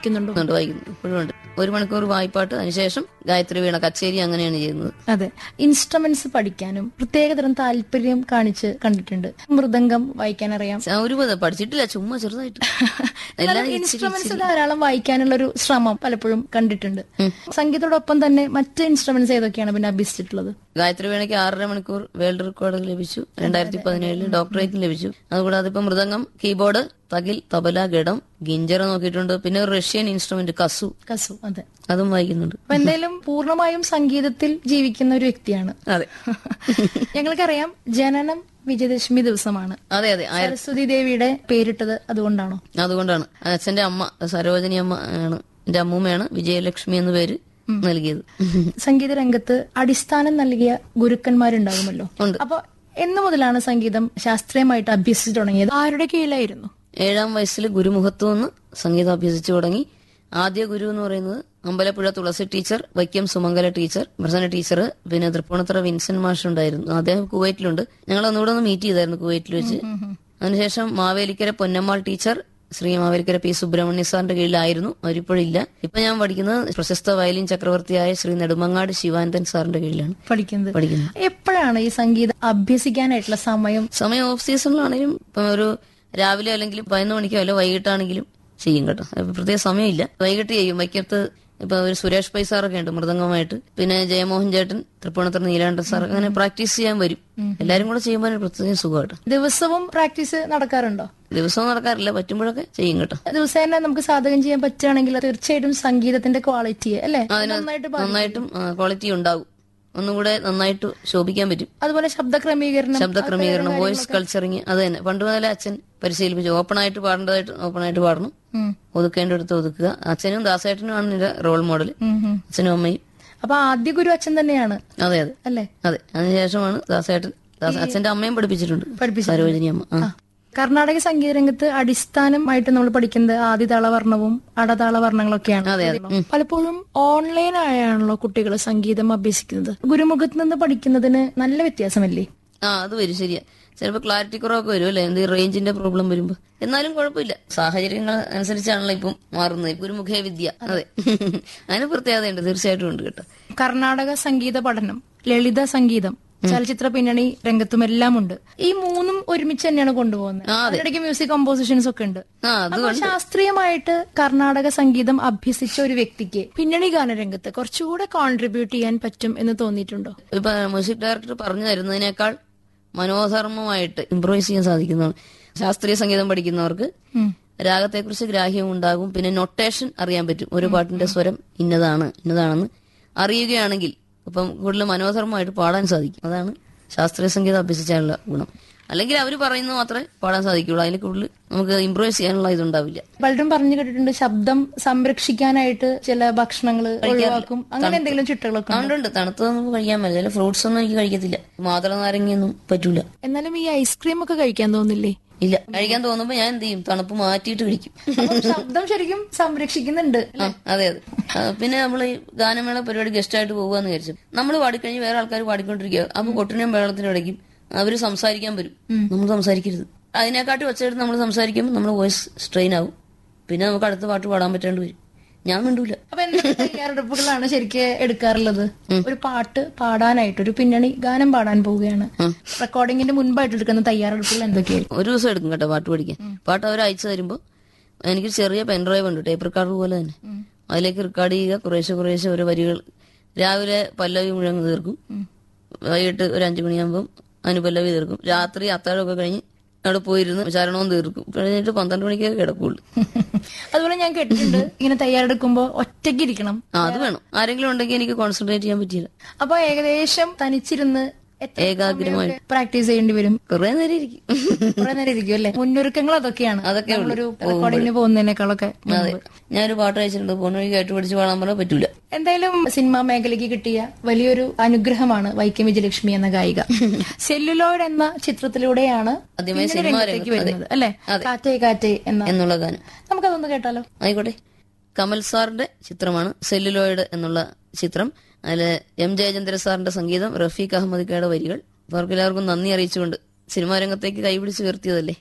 വായിക്കുന്നുണ്ടോ ഉണ്ട് വായിക്കുന്നു ഇപ്പോഴും ഉണ്ട് ഒരു മണിക്കൂർ വായ്പാട്ട് അതിനുശേഷം ഗായത്രി വീണ കച്ചേരി അങ്ങനെയാണ് ചെയ്യുന്നത് അതെ ഇൻസ്ട്രുമെന്റ്സ് പഠിക്കാനും പ്രത്യേകതരം താല്പര്യം കാണിച്ച് കണ്ടിട്ടുണ്ട് മൃദംഗം വായിക്കാൻ അറിയാം ച- ഒരു പദം പഠിച്ചിട്ടില്ല ചുമ്മാ ചെറുതായിട്ട് എല്ലാം ഇച്ചിരി ഇൻസ്ട്രുമെന്റ്സ് ധാരാളം വായിക്കാനുള്ള ഒരു ശ്രമം പലപ്പോഴും കണ്ടിട്ടുണ്ട് സംഗീതത്തോടൊപ്പം തന്നെ മറ്റ് ഇൻസ്ട്രുമെന്റ്സ് ഏതൊക്കെയാണ് പിന്നെ അഭ്യസിച്ചിട്ടുള്ളത് ഗായത്രി വീണയ്ക്ക് ആറര മണിക്കൂർ വേൾഡ് റെക്കോർഡ് ലഭിച്ചു രണ്ടായിരത്തി പതിനേഴില് ഡോക്ടറേറ്റ് ലഭിച്ചു അതുകൂടാതെ ഇപ്പൊ മൃദംഗം കീബോർഡ് തകിൽ തബല ഗഡം ഗിഞ്ചറ നോക്കിയിട്ടുണ്ട് പിന്നെ ഒരു റഷ്യൻ ഇൻസ്ട്രുമെന്റ് കസു കസു അതെ അതും വായിക്കുന്നുണ്ട് അപ്പൊ എന്തായാലും പൂർണ്ണമായും സംഗീതത്തിൽ ജീവിക്കുന്ന ഒരു വ്യക്തിയാണ് അതെ ഞങ്ങൾക്കറിയാം ജനനം വിജയദശമി ദിവസമാണ് അതെ അതെ ആ- സരസ്വതി ദേവിയുടെ പേരിട്ടത് അതുകൊണ്ടാണോ അതുകൊണ്ടാണ് അച്ഛന്റെ അമ്മ സരോജിനി അമ്മ ആണ് എന്റെ അമ്മൂമ്മയാണ് വിജയലക്ഷ്മി എന്ന് പേര് നൽകിയത് സംഗീത രംഗത്ത് അടിസ്ഥാനം നൽകിയ ഗുരുക്കന്മാരുണ്ടാകുമല്ലോ ഉണ്ട്. അപ്പൊ എന്നു മുതലാണ് സംഗീതം ശാസ്ത്രീയമായിട്ട് അഭ്യസിച്ചു തുടങ്ങിയത് ആരുടെ കീഴിലായിരുന്നു ഏഴാം വയസ്സിൽ ഗുരുമുഖത്തു നിന്ന് സംഗീതം അഭ്യസിച്ചു തുടങ്ങി ആദ്യ ഗുരു എന്ന് പറയുന്നത് Ambalappuzha Thulasi teacher Vaikom Sumangala teacher Prasanna teacher പിന്നെ തൃപ്പൂണിത്തറ വിൻസെന്റ് മാഷ് ഉണ്ടായിരുന്നു അദ്ദേഹം കുവൈറ്റിലുണ്ട് ഞങ്ങൾ ഒന്നുകൂടെ ഒന്ന് മീറ്റ് ചെയ്തായിരുന്നു കുവൈറ്റിൽ വെച്ച് അതിനുശേഷം മാവേലിക്കര പൊന്നമ്മാൾ ടീച്ചർ ശ്രീ മാവേലിക്കര പി സുബ്രഹ്മണ്യ സാറിന്റെ കീഴിലായിരുന്നു അവരിപ്പോഴില്ല ഇപ്പൊ ഞാൻ പഠിക്കുന്നത് പ്രശസ്ത വയലിൻ ചക്രവർത്തിയായ ശ്രീ നെടുമങ്ങാട് ശിവാനന്ദൻ സാറിന്റെ കീഴിലാണ് പഠിക്കുന്നത് പഠിക്കുന്നത് എപ്പോഴാണ് ഈ സംഗീതം അഭ്യസിക്കാനായിട്ടുള്ള സമയം സമയം ഓഫ് സീസണിലാണെങ്കിലും ഇപ്പൊ ഒരു രാവിലെ അല്ലെങ്കിൽ പതിനൊന്ന് മണിക്കോ അല്ല വൈകിട്ടാണെങ്കിലും ചെയ്യും കേട്ടോ അപ്പൊ പ്രത്യേക സമയമില്ല വൈകിട്ട് ചെയ്യും വൈക്കത്ത് ഇപ്പൊ ഒരു സുരേഷ് പൈ സാറൊക്കെ ഉണ്ട് മൃദംഗമായിട്ട് പിന്നെ ജയമോഹൻ ചേട്ടൻ തൃപ്പൂണിത്തറ നീലാണ്ടൻ സാർ അങ്ങനെ പ്രാക്ടീസ് ചെയ്യാൻ വരും എല്ലാരും കൂടെ ചെയ്യുമ്പോൾ ഒരു പ്രത്യേക സുഖമായിട്ട് ദിവസവും പ്രാക്ടീസ് നടക്കാറുണ്ടോ ദിവസവും നടക്കാറില്ല പറ്റുമ്പോഴൊക്കെ ചെയ്യും കേട്ടോ ദിവസേന നമുക്ക് സാധകം ചെയ്യാൻ പറ്റുകയാണെങ്കിൽ തീർച്ചയായിട്ടും സംഗീതത്തിന്റെ ക്വാളിറ്റിയെ അല്ലെ നന്നായിട്ട് പാ- നന്നായിട്ടും ക്വാളിറ്റി ഉണ്ടാവും ഒന്നുകൂടെ നന്നായിട്ട് ശോഭിക്കാൻ പറ്റും അതുപോലെ ശബ്ദ ക്രമീകരണം ശബ്ദ ക്രമീകരണം വോയിസ് കൾച്ചറിങ് അത് തന്നെ പണ്ട് മുതലേ അച്ഛൻ പരിശീലിപ്പിച്ചു ഓപ്പൺ ആയിട്ട് പാടേണ്ടതായിട്ട് ഓപ്പൺ ആയിട്ട് പാടണം ഉം. ഒതുക്കേണ്ടടുത്ത് ഒതുക്കുക അച്ഛനും ദാസേട്ടനുമാണ് എന്റെ റോൾ മോഡൽ ഉം, ഉം. അച്ഛനും അമ്മയും അപ്പൊ ആദ്യ ഗുരു അച്ഛൻ തന്നെയാണ് അതെ അതെ അല്ലേ അതെ അതിനുശേഷമാണ് ദാസേട്ടൻ ദാസ അച്ഛന്റെ അമ്മയും പഠിപ്പിച്ചിട്ടുണ്ട് പഠിപ്പിച്ചു സരോജിനി അമ്മ ആ. കർണാടക സംഗീത രംഗത്ത് അടിസ്ഥാനമായിട്ട് നമ്മൾ പഠിക്കുന്നത് ആദിതാള വർണ്ണവും അടതാള വർണ്ണങ്ങളൊക്കെയാണ് അതെ അതെ ഉം. പലപ്പോഴും ഓൺലൈൻ ആയാണല്ലോ കുട്ടികൾ സംഗീതം അഭ്യസിക്കുന്നത് ഗുരുമുഖത്ത് നിന്ന് പഠിക്കുന്നതിന് നല്ല വ്യത്യാസമല്ലേ ആ അത് വരും ശരിയാ ചിലപ്പോ ക്ലാരിറ്റി കുറവൊക്കെ വരും അല്ലെ എന്ത് റേഞ്ചിന്റെ പ്രോബ്ലം വരുമ്പോ എന്നാലും കുഴപ്പമില്ല സാഹചര്യങ്ങൾ അനുസരിച്ചാണല്ലോ ഇപ്പം മാറുന്നത് ഗുരുമുഖേ വിദ്യ അതെ അതിന് പ്രത്യേകതയുണ്ട് തീർച്ചയായിട്ടും ഉണ്ട് കേട്ടോ കർണാടക സംഗീത പഠനം ലളിത സംഗീതം ചലച്ചിത്ര പിന്നണി രംഗത്തും എല്ലാം ഉണ്ട് ഈ മൂന്നും ഒരുമിച്ച് തന്നെയാണ് കൊണ്ടുപോകുന്നത് ആ, അതെ. അതിനിടയ്ക്ക് മ്യൂസിക് കമ്പോസിഷൻസ് ഒക്കെ ഉണ്ട് ആ അത് അപ്പൊ ശാസ്ത്രീയമായിട്ട് കർണാടക സംഗീതം അഭ്യസിച്ച ഒരു വ്യക്തിക്ക് പിന്നണി ഗാനരംഗത്ത് കുറച്ചുകൂടെ കോൺട്രിബ്യൂട്ട് ചെയ്യാൻ പറ്റും എന്ന് തോന്നിയിട്ടുണ്ടോ ഇപ്പൊ മ്യൂസിക് ഡയറക്ടർ പറഞ്ഞു തരുന്നതിനേക്കാൾ മനോധർമ്മമായിട്ട് ഇംപ്രൂവൈസ് ചെയ്യാൻ സാധിക്കുന്നതാണ് ശാസ്ത്രീയ സംഗീതം പഠിക്കുന്നവർക്ക് ഉം. രാഗത്തെക്കുറിച്ച് ഗ്രാഹ്യം ഉണ്ടാകും പിന്നെ നൊട്ടേഷൻ അറിയാൻ പറ്റും ഒരു പാട്ടിന്റെ സ്വരം ഇന്നതാണ് ഇന്നതാണെന്ന് അറിയുകയാണെങ്കിൽ ഇപ്പം കൂടുതൽ മനോധർമ്മമായിട്ട് പാടാൻ സാധിക്കും അതാണ് ശാസ്ത്രീയ സംഗീതം അഭ്യസിച്ചാലുള്ള ഗുണം അല്ലെങ്കിൽ അവർ പറയുന്നത് മാത്രമേ പാടാൻ സാധിക്കുള്ളൂ അതിൽ കൂടുതൽ നമുക്ക് ഇംപ്രൂവൈസ് ചെയ്യാനുള്ള ഇതുണ്ടാവില്ല പലരും പറഞ്ഞു കേട്ടിട്ടുണ്ട് ശബ്ദം സംരക്ഷിക്കാനായിട്ട് ചില ഭക്ഷണങ്ങൾ ഒഴിവാക്കും അങ്ങനെ എന്തെങ്കിലും ചിട്ടകളൊക്കെ ഉണ്ടോ? അതുകൊണ്ടുണ്ട് തണുത്തത് നമുക്ക് കഴിക്കാൻ പറ്റില്ല ചില ഫ്രൂട്ട്സ് ഒന്നും എനിക്ക് കഴിക്കത്തില്ല മാതള നാരങ്ങയൊന്നും പറ്റൂല എന്നാലും ഈ ഐസ്ക്രീം ഒക്കെ കഴിക്കാൻ തോന്നില്ലേ ഇല്ല കഴിക്കാൻ തോന്നുമ്പോ ഞാൻ എന്ത് ചെയ്യും തണുപ്പ് മാറ്റിയിട്ട് കഴിക്കും അപ്പം ശബ്ദം ശരിക്കും സംരക്ഷിക്കുന്നുണ്ട് ആ, അതെ അതെ ആ, പിന്നെ നമ്മൾ ഈ ഗാനമേള പരിപാടി ഗസ്റ്റ് ആയിട്ട് പോകാന്ന് വിചാരിച്ചു നമ്മൾ പാടിക്കഴിഞ്ഞ് വേറെ ആൾക്കാർ പാടിക്കൊണ്ടിരിക്കുക അപ്പൊ കൊട്ടിനെയും മേളത്തിനും ഇടയ്ക്കും അവര് സംസാരിക്കാൻ വരും നമ്മൾ സംസാരിക്കരുത് അതിനെക്കാട്ടി ഒച്ചയെടുത്ത് നമ്മൾ സംസാരിക്കുമ്പോൾ നമ്മൾ വോയിസ് സ്ട്രെയിൻ ആവും പിന്നെ നമുക്ക് അടുത്ത പാട്ട് പാടാൻ പറ്റാണ്ട് വരും ഞാൻ മിണ്ടൂല അപ്പൊ എന്തൊക്കെ തയ്യാറെടുപ്പുകളാണ് ശരിക്ക് എടുക്കാറുള്ളത് ഒരു പാട്ട് പാടാനായിട്ട് ഒരു പിന്നണി ഗാനം പാടാൻ പോവുകയാണ് റെക്കോർഡിങ്ങിന്റെ മുൻപായിട്ട് എടുക്കുന്ന തയ്യാറെടുപ്പുകൾ എന്തൊക്കെയായിരിക്കും ഒരു ദിവസം എടുക്കും കേട്ടോ പാട്ട് പഠിക്കാൻ പാട്ട് അവർ അയച്ചു തരുമ്പോൾ എനിക്ക് ചെറിയ പെൻഡ്രൈവ് ഉണ്ട് ടേപ്പ് റെക്കോർഡർ പോലെ തന്നെ അതിലേക്ക് റെക്കോർഡ് ചെയ്യുക കുറേശ്ശെ കുറേശ്ശെ ഓരോ വരികൾ രാവിലെ പല്ലവി മുഴുവൻ തീർക്കും വൈകിട്ട് ഒരു അഞ്ചു മണിയാകുമ്പോൾ അനുപല്ലവി തീർക്കും രാത്രി അത്താഴമൊക്കെ കഴിഞ്ഞ് അവിടെ പോയിരുന്ന് ചരണവും തീർക്കും കഴിഞ്ഞിട്ട് പന്ത്രണ്ട് മണിക്കൊക്കെ കിടക്കുള്ളൂ അതുപോലെ ഞാൻ കേട്ടിട്ടുണ്ട് ഇങ്ങനെ തയ്യാറെടുക്കുമ്പോ ഒറ്റയ്ക്ക് ഇരിക്കണം ആ അത് വേണം ആരെങ്കിലും ഉണ്ടെങ്കിൽ എനിക്ക് കോൺസെൻട്രേറ്റ് ചെയ്യാൻ പറ്റിയില്ല അപ്പൊ ഏകദേശം തനിച്ചിരുന്ന് എത്ര ഏകാഗ്രമായി പ്രാക്ടീസ് ചെയ്യേണ്ടി വരും കുറെ നേരം ഇരിക്കും കുറെ നേരം ഇരിക്കും അല്ലെ മുന്നൊരുക്കങ്ങൾ അതൊക്കെയാണ് അതൊക്കെ ഉള്ളൂ. നമ്മളൊരു റെക്കോർഡിങ്ങിന് പോകുന്നതിനേക്കാളൊക്കെ അതെ ഞാനൊരു പാട്ട് അയച്ചിട്ടുണ്ട് ഫോൺ വഴി കേട്ട് പഠിച്ച് പാടാൻ പറഞ്ഞാൽ പറ്റൂല എന്തായാലും സിനിമാ മേഖലയ്ക്ക് കിട്ടിയ വലിയൊരു അനുഗ്രഹമാണ് വൈക്കം വിജയലക്ഷ്മി എന്ന ഗായിക സെല്ലുലോയിഡ് എന്ന ചിത്രത്തിലൂടെയാണ് ആദ്യമായി പിന്നണി സിനിമാ രംഗത്തേക്ക് രംഗത്ത്, വരുന്നത് അല്ലെ അതെ. കാറ്റേ കാറ്റേ എന്ന എന്നുള്ള ഗാനം നമുക്കതൊന്ന് കേട്ടാലോ ആയിക്കോട്ടെ കമൽ സാറിന്റെ ചിത്രമാണ് സെല്ലുലോയിഡ് എന്നുള്ള ചിത്രം അതില് എം ജയചന്ദ്ര സാറിന്റെ സംഗീതം റഫീഖ് അഹമ്മദ് കയുടെ വരികൾ അവർക്ക് എല്ലാവർക്കും നന്ദി അറിയിച്ചുകൊണ്ട് സിനിമാ രംഗത്തേക്ക് കൈപിടിച്ച് ഉയർത്തിയതല്ലേ